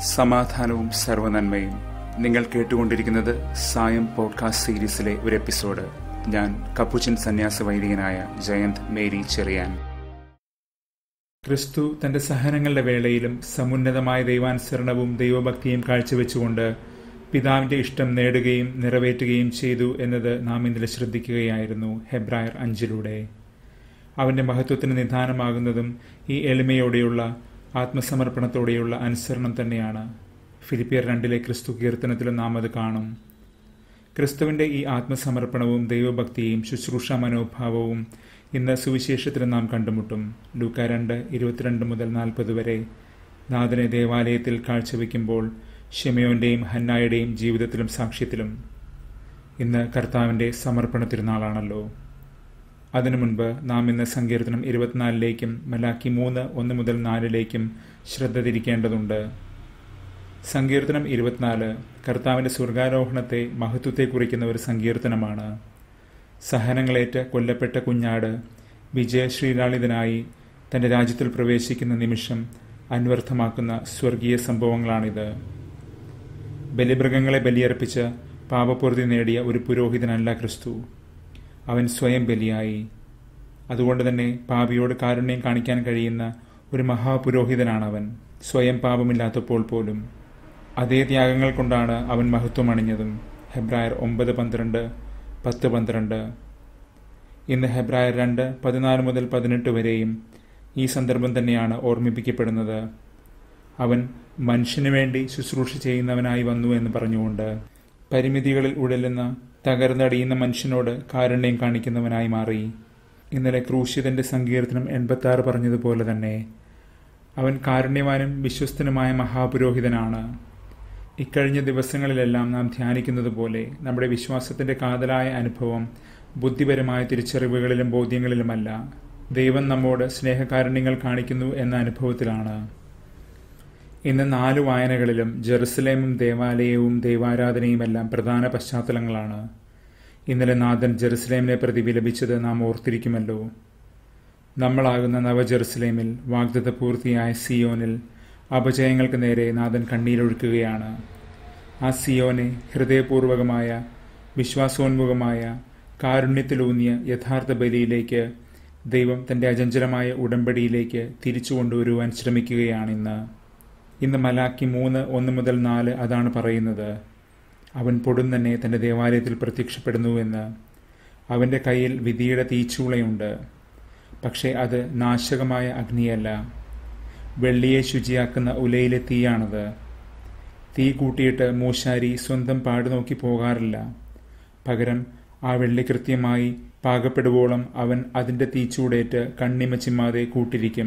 സമാധാനവും സർവനന്മയും നിങ്ങൾ കേട്ടുകൊണ്ടിരിക്കുന്നത് സായം പോഡ്കാസ്റ്റ് സീരീസിലെ ഒരു എപ്പിസോഡ് ഞാൻ കപ്പുച്ചൻ സന്യാസ വൈദികനായ ജയന്ത് മേരി ചെറിയാൻ ക്രിസ്തു തന്റെ സഹനങ്ങളുടെ വേളയിലും സമുന്നതമായ ദൈവാനുസരണവും ദൈവഭക്തിയും കാഴ്ചവെച്ചുകൊണ്ട് പിതാവിന്റെ ഇഷ്ടം നേടുകയും നിറവേറ്റുകയും ചെയ്തു എന്നത് നാം ഇന്നലെ ശ്രദ്ധിക്കുകയായിരുന്നു ഹെബ്രായർ അഞ്ചിലൂടെ അവന്റെ മഹത്വത്തിന് നിധാനമാകുന്നതും ഈ എളിമയോടെയുള്ള ആത്മസമർപ്പണത്തോടെയുള്ള അനുസരണം തന്നെയാണ് ഫിലിപ്പിയർ രണ്ടിലെ ക്രിസ്തു കീർത്തനത്തിലും നാം അത് കാണും ക്രിസ്തുവിന്റെ ഈ ആത്മസമർപ്പണവും ദൈവഭക്തിയും ശുശ്രൂഷ മനോഭാവവും ഇന്ന് സുവിശേഷത്തിൽ നാം കണ്ടുമുട്ടും ലൂക്ക രണ്ട് ഇരുപത്തിരണ്ട് മുതൽ നാൽപ്പത് വരെ നാഥനെ ദേവാലയത്തിൽ കാഴ്ചവെക്കുമ്പോൾ ഷെമയോന്റെയും ഹന്നായുടെയും ജീവിതത്തിലും സാക്ഷ്യത്തിലും ഇന്ന് കർത്താവിന്റെ സമർപ്പണ തിരുനാളാണല്ലോ അതിനു മുൻപ് നാം ഇന്ന് സങ്കീർത്തനം ഇരുപത്തിനാലിലേക്കും മലാക്കി മൂന്ന് ഒന്ന് മുതൽ നാലിലേക്കും ശ്രദ്ധ തിരിക്കേണ്ടതുണ്ട് സങ്കീർത്തനം ഇരുപത്തിനാല് കർത്താവിന്റെ സ്വർഗാരോഹണത്തെ മഹത്വത്തെ കുറിക്കുന്ന ഒരു സങ്കീർത്തനമാണ് സഹനങ്ങളേറ്റ് കൊല്ലപ്പെട്ട കുഞ്ഞാട് വിജയശ്രീലാളിതനായി തന്റെ രാജ്യത്തിൽ പ്രവേശിക്കുന്ന നിമിഷം അന്വർത്ഥമാക്കുന്ന സ്വർഗീയ സംഭവങ്ങളാണിത് ബലിമൃഗങ്ങളെ ബലിയർപ്പിച്ച് പാപപൂർത്തി നേടിയ ഒരു പുരോഹിതനല്ല ക്രിസ്തു അവൻ സ്വയം ബലിയായി അതുകൊണ്ട് തന്നെ പാപിയോട് കാരുണ്യം കാണിക്കാൻ കഴിയുന്ന ഒരു മഹാപുരോഹിതനാണ് അവൻ സ്വയം പാപമില്ലാത്തപ്പോൾ പോലും അതേ ത്യാഗങ്ങൾ കൊണ്ടാണ് അവൻ മഹത്വം അണിഞ്ഞതും ഹെബ്രായർ ഒമ്പത് പന്ത്രണ്ട് പത്ത് പന്ത്രണ്ട് ഇന്ന് ഹെബ്രായർ രണ്ട് പതിനാല് മുതൽ പതിനെട്ട് വരെയും ഈ സന്ദർഭം തന്നെയാണ് ഓർമ്മിപ്പിക്കപ്പെടുന്നത് അവൻ മനുഷ്യനു വേണ്ടി ശുശ്രൂഷ ചെയ്യുന്നവനായി വന്നു എന്ന് പറഞ്ഞുകൊണ്ട് പരിമിതികളിൽ ഉഴലുന്ന തകർന്നടിയുന്ന മനുഷ്യനോട് കാരുണ്യം കാണിക്കുന്നവനായി മാറി ഇന്നലെ ക്രൂശിതന്റെ സങ്കീർത്തനം എൺപത്തി ആറ് പറഞ്ഞതുപോലെ തന്നെ അവൻ കാരുണ്യവാനും വിശ്വസ്തനുമായ മഹാപുരോഹിതനാണ് ഇക്കഴിഞ്ഞ ദിവസങ്ങളിലെല്ലാം നാം ധ്യാനിക്കുന്നത് പോലെ നമ്മുടെ വിശ്വാസത്തിന്റെ കാതലായ അനുഭവം ബുദ്ധിപരമായ തിരിച്ചറിവുകളിലും ബോധ്യങ്ങളിലുമല്ല ദൈവം നമ്മോട് സ്നേഹകാരുണ്യങ്ങൾ കാണിക്കുന്നു എന്ന അനുഭവത്തിലാണ് ഇന്ന് നാല് വായനകളിലും ജെറുസലേമും ദേവാലയവും ദൈവാരാധനയുമെല്ലാം പ്രധാന പശ്ചാത്തലങ്ങളാണ് ഇന്നലെ നാഥൻ ജെറുസലേമിനെ പ്രതി വിലപിച്ചത് നാം ഓർത്തിരിക്കുമല്ലോ നമ്മളാകുന്ന നവ ജെറുസലേമിൽ വാഗ്ദത്ത പൂർത്തിയായ സിയോനിൽ അപജയങ്ങൾക്ക് നേരെ നാഥൻ കണ്ണീരൊഴുക്കുകയാണ് ആ സിയോനെ ഹൃദയപൂർവകമായ വിശ്വാസോന്മുഖമായ കാരുണ്യത്തിലൂന്നിയ യഥാർത്ഥ ബലിയിലേക്ക് ദൈവം തന്റെ അചഞ്ചലമായ ഉടമ്പടിയിലേക്ക് തിരിച്ചു കൊണ്ടുവരുവാൻ ശ്രമിക്കുകയാണിന്ന് ഇന്ന് മലാക്കി മൂന്ന് ഒന്ന് മുതൽ നാല് അതാണ് പറയുന്നത് അവൻ പൊടും തന്നെ തന്റെ ദേവാലയത്തിൽ പ്രത്യക്ഷപ്പെടുന്നുവെന്ന് അവന്റെ കയ്യിൽ വിധിയുടെ തീച്ചൂളയുണ്ട് പക്ഷേ അത് നാശകമായ അഗ്നിയല്ല വെള്ളിയെ ശുചിയാക്കുന്ന ഉലയിലെ തീയാണത് തീ കൂട്ടിയിട്ട് മൂശാരി സ്വന്തം പാട് നോക്കി പോകാറില്ല പകരം ആ വെള്ളി കൃത്യമായി പാകപ്പെടുവോളം അവൻ അതിൻ്റെ തീച്ചൂടേറ്റ് കണ്ണിമ ചിമ്മാതെ കൂട്ടിരിക്കും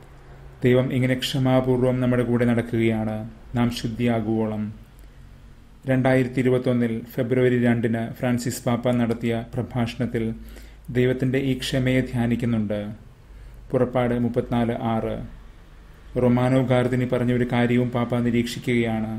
ദൈവം ഇങ്ങനെ ക്ഷമാപൂർവം നമ്മുടെ കൂടെ നടക്കുകയാണ് നാം ശുദ്ധിയാകുവോളം രണ്ടായിരത്തി ഇരുപത്തൊന്നിൽ ഫെബ്രുവരി രണ്ടിന് ഫ്രാൻസിസ് പാപ്പ നടത്തിയ പ്രഭാഷണത്തിൽ ദൈവത്തിൻ്റെ ഈ ക്ഷമയെ ധ്യാനിക്കുന്നുണ്ട് പുറപ്പാട് മുപ്പത്തിനാല് ആറ് റൊമാനോ ഗാർദിനി പറഞ്ഞ ഒരു കാര്യവും പാപ്പ നിരീക്ഷിക്കുകയാണ്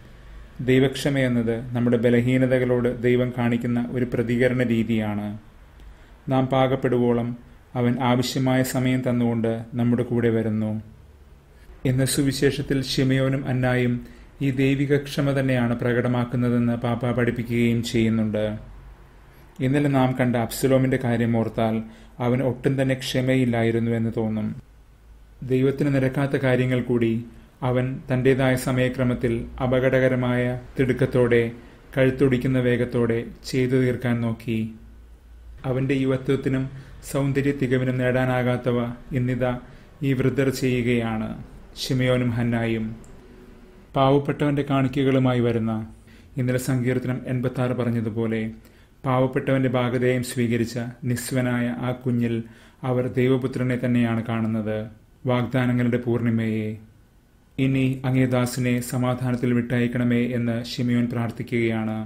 ദൈവക്ഷമ എന്നത് നമ്മുടെ ബലഹീനതകളോട് ദൈവം കാണിക്കുന്ന ഒരു പ്രതികരണ രീതിയാണ് നാം പാകപ്പെടുവോളം അവൻ ആവശ്യമായ സമയം തന്നുകൊണ്ട് നമ്മുടെ കൂടെ വരുന്നു എന്ന സുവിശേഷത്തിൽ ഷിമയോനും അന്നായും ഈ ദൈവിക ക്ഷമ തന്നെയാണ് പ്രകടമാക്കുന്നതെന്ന് പാപ്പ പഠിപ്പിക്കുകയും ചെയ്യുന്നുണ്ട് ഇന്നലെ നാം കണ്ട അബ്സലോമിന്റെ കാര്യം ഓർത്താൽ അവൻ ഒട്ടും തന്നെ ക്ഷമയില്ലായിരുന്നു എന്ന് തോന്നും ദൈവത്തിന് നിരക്കാത്ത കാര്യങ്ങൾ കൂടി അവൻ തൻ്റെതായ സമയക്രമത്തിൽ അപകടകരമായ തിടുക്കത്തോടെ കഴുത്തൊടിക്കുന്ന വേഗത്തോടെ ചെയ്തു തീർക്കാൻ നോക്കി അവന്റെ യുവത്വത്തിനും സൗന്ദര്യ തികവിനും നേടാനാകാത്തവ ഇന്നിതാ ഈ വൃദ്ധർ ചെയ്യുകയാണ് ഷിമയോനും ഹന്നായും പാവപ്പെട്ടവന്റെ കാണിക്കകളുമായി വരുന്ന ഇന്നലെ സങ്കീർത്തനം എൺപത്തി ആറ് പറഞ്ഞതുപോലെ പാവപ്പെട്ടവന്റെ ഭാഗതയും സ്വീകരിച്ച നിസ്വനായ ആ കുഞ്ഞിൽ അവർ ദൈവപുത്രനെ തന്നെയാണ് കാണുന്നത് വാഗ്ദാനങ്ങളുടെ പൂർണിമയെ ഇനി അങ്ങേദാസിനെ സമാധാനത്തിൽ വിട്ടയക്കണമേ എന്ന് ഷിമിയോൻ പ്രാർത്ഥിക്കുകയാണ്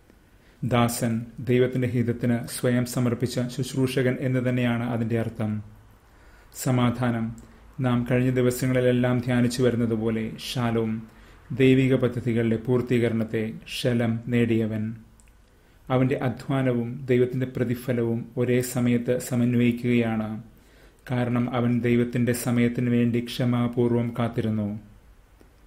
ദാസൻ ദൈവത്തിന്റെ ഹിതത്തിന് സ്വയം സമർപ്പിച്ച ശുശ്രൂഷകൻ എന്ന് തന്നെയാണ് അതിന്റെ അർത്ഥം സമാധാനം നാം കഴിഞ്ഞ ദിവസങ്ങളിലെല്ലാം ധ്യാനിച്ചു വരുന്നതുപോലെ ഷാലോം ദൈവിക പദ്ധതികളുടെ പൂർത്തീകരണത്തെ ഷലം നേടിയവൻ അവന്റെ അധ്വാനവും ദൈവത്തിന്റെ പ്രതിഫലവും ഒരേ സമയത്ത് സമന്വയിക്കുകയാണ് കാരണം അവൻ ദൈവത്തിന്റെ സമയത്തിനു വേണ്ടി ക്ഷമാപൂർവം കാത്തിരുന്നു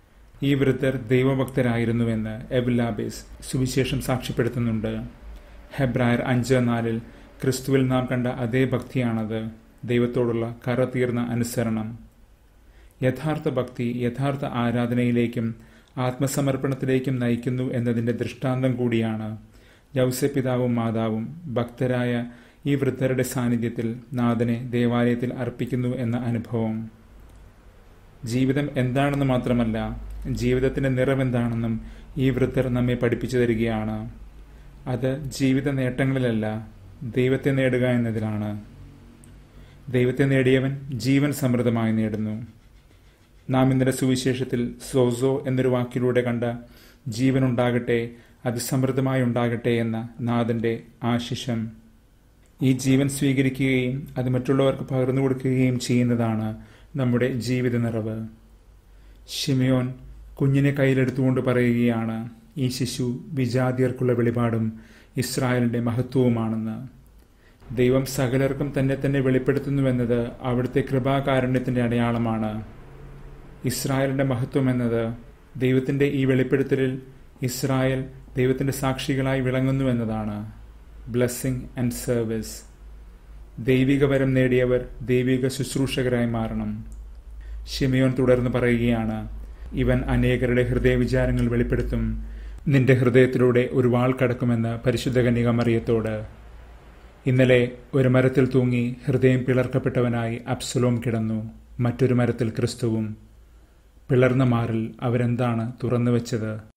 ഈ വൃദ്ധർ ദൈവഭക്തരായിരുന്നുവെന്ന് എബിലാബേസ് സുവിശേഷം സാക്ഷ്യപ്പെടുത്തുന്നുണ്ട് ഹെബ്രായർ അഞ്ച് നാലിൽ ക്രിസ്തുവിൽ നാം കണ്ട അതേ ഭക്തിയാണത് ദൈവത്തോടുള്ള കറതീർന്ന അനുസരണം യഥാർത്ഥ ഭക്തി യഥാർത്ഥ ആരാധനയിലേക്കും ആത്മസമർപ്പണത്തിലേക്കും നയിക്കുന്നു എന്നതിൻ്റെ ദൃഷ്ടാന്തം കൂടിയാണ് യൗസപിതാവും മാതാവും ഭക്തരായ ഈ വൃദ്ധരുടെ സാന്നിധ്യത്തിൽ നാഥനെ ദേവാലയത്തിൽ അർപ്പിക്കുന്നു എന്ന അനുഭവം ജീവിതം എന്താണെന്ന് മാത്രമല്ല ജീവിതത്തിൻ്റെ നിറമെന്താണെന്നും ഈ വൃദ്ധർ നമ്മെ പഠിപ്പിച്ചു തരികയാണ് അത് ജീവിത നേട്ടങ്ങളിലല്ല ദൈവത്തെ നേടുക എന്നതിലാണ് ദൈവത്തെ നേടിയവൻ ജീവൻ സമൃദ്ധമായി നേടുന്നു നാം ഇന്നലെ സുവിശേഷത്തിൽ സോസോ എന്നൊരു വാക്കിലൂടെ കണ്ട ജീവൻ ഉണ്ടാകട്ടെ അത് സമൃദ്ധമായി ഉണ്ടാകട്ടെ എന്ന നാഥന്റെ ആശിഷം ഈ ജീവൻ സ്വീകരിക്കുകയും അത് മറ്റുള്ളവർക്ക് പകർന്നു കൊടുക്കുകയും ചെയ്യുന്നതാണ് നമ്മുടെ ജീവിത നിറവ് ഷിമയോൻ കുഞ്ഞിനെ കയ്യിലെടുത്തുകൊണ്ട് പറയുകയാണ് ഈ ശിശു വിജാതിയർക്കുള്ള വെളിപാടും ഇസ്രായേലിന്റെ മഹത്വവുമാണെന്ന് ദൈവം സകലർക്കും തന്നെ തന്നെ വെളിപ്പെടുത്തുന്നുവെന്നത് അവിടുത്തെ കൃപാകാരുണ്യത്തിന്റെ അടയാളമാണ് ഇസ്രായേലിന്റെ മഹത്വം എന്നത് ദൈവത്തിന്റെ ഈ വെളിപ്പെടുത്തലിൽ ഇസ്രായേൽ ദൈവത്തിന്റെ സാക്ഷികളായി വിളങ്ങുന്നു ബ്ലെസ്സിങ് ആൻഡ് സർവീസ് ദൈവിക വരം നേടിയവർ ദൈവിക ശുശ്രൂഷകരായി മാറണം ഷിമയോൻ തുടർന്ന് പറയുകയാണ് ഇവൻ അനേകരുടെ ഹൃദയവിചാരങ്ങൾ വെളിപ്പെടുത്തും നിന്റെ ഹൃദയത്തിലൂടെ ഒരു വാൾ കടക്കുമെന്ന് പരിശുദ്ധ കന്യക മറിയത്തോട് ഇന്നലെ ഒരു മരത്തിൽ തൂങ്ങി ഹൃദയം പിളർക്കപ്പെട്ടവനായി അബ്സലോം കിടന്നു മറ്റൊരു മരത്തിൽ ക്രിസ്തുവും പിളർന്ന മാറിൽ അവരെന്താണ് തുറന്നു വെച്ചത്